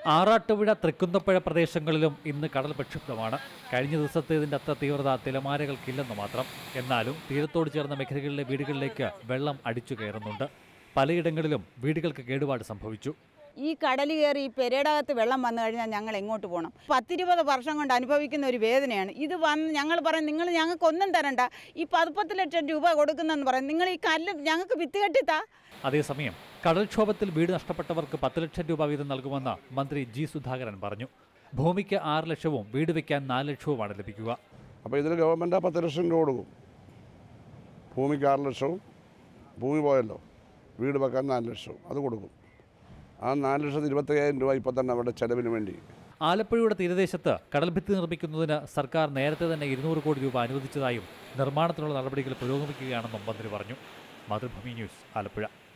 ആറാട്ടുപുഴ തൃക്കുന്നപ്പുഴ പ്രദേശങ്ങളിലും ഇന്ന് കടൽ പ്രക്ഷുബ്ധമാണ് കഴിഞ്ഞ ദിവസത്തേതിന്റെ അത്ര തീവ്രത തിരമാലകൾക്കില്ലെന്ന് മാത്രം എന്നാലും തീരത്തോട് ചേർന്ന മേഖലകളിലെ വീടുകളിലേക്ക് വെള്ളം അടിച്ചു കയറുന്നുണ്ട് പലയിടങ്ങളിലും വീടുകൾക്ക് കേടുപാട് സംഭവിച്ചു ഈ കടൽ കയറി ഈ പെരേടകത്ത് വെള്ളം വന്നു കഴിഞ്ഞാൽ ഞങ്ങൾ എങ്ങോട്ട് പോകണം പത്തിരുപത് വർഷം കൊണ്ട് അനുഭവിക്കുന്ന ഒരു വേദനയാണ് ഇത് വന്ന് ഞങ്ങൾ പറയും നിങ്ങൾ ഞങ്ങൾക്ക് ഒന്നും തരണ്ട ഈ പതിപ്പത്ത് ലക്ഷം രൂപ കൊടുക്കുന്നെന്ന് പറയും നിങ്ങൾ ഈ കല്ല് ഞങ്ങൾക്ക് വിത്ത് കെട്ടിത്താ അതേസമയം കടൽക്ഷോഭത്തിൽ വീട് നഷ്ടപ്പെട്ടവർക്ക് പത്ത് ലക്ഷം രൂപ വീതം നൽകുമെന്ന് മന്ത്രി ജി സുധാകരൻ പറഞ്ഞു ഭൂമിക്ക് ആറ് ലക്ഷവും വീട് വയ്ക്കാൻ നാല് ലക്ഷവുമാണ് ലഭിക്കുക അപ്പോൾ ഇതിൽ ഗവൺമെൻറ് ആ പത്ത് ലക്ഷം രൂപ കൊടുക്കും ഭൂമിക്ക് ആറ് ലക്ഷവും ഭൂമി പോയല്ലോ വീട് വെക്കാൻ നാല് ലക്ഷവും അത് കൊടുക്കും ആ നാല് ലക്ഷത്തി ഇരുപത്തയ്യായിരം രൂപ ഇപ്പോൾ തന്നെ അവരുടെ ചെലവിന് വേണ്ടി ആലപ്പുഴയുടെ തീരദേശത്ത് കടൽഭിത്തി നിർമ്മിക്കുന്നതിന് സർക്കാർ നേരത്തെ തന്നെ ഇരുന്നൂറ് കോടി രൂപ അനുവദിച്ചതായും നിർമ്മാണത്തിനുള്ള നടപടികൾ പുരോഗമിക്കുകയാണെന്നും മന്ത്രി പറഞ്ഞു മാതൃഭൂമി ന്യൂസ് ആലപ്പുഴ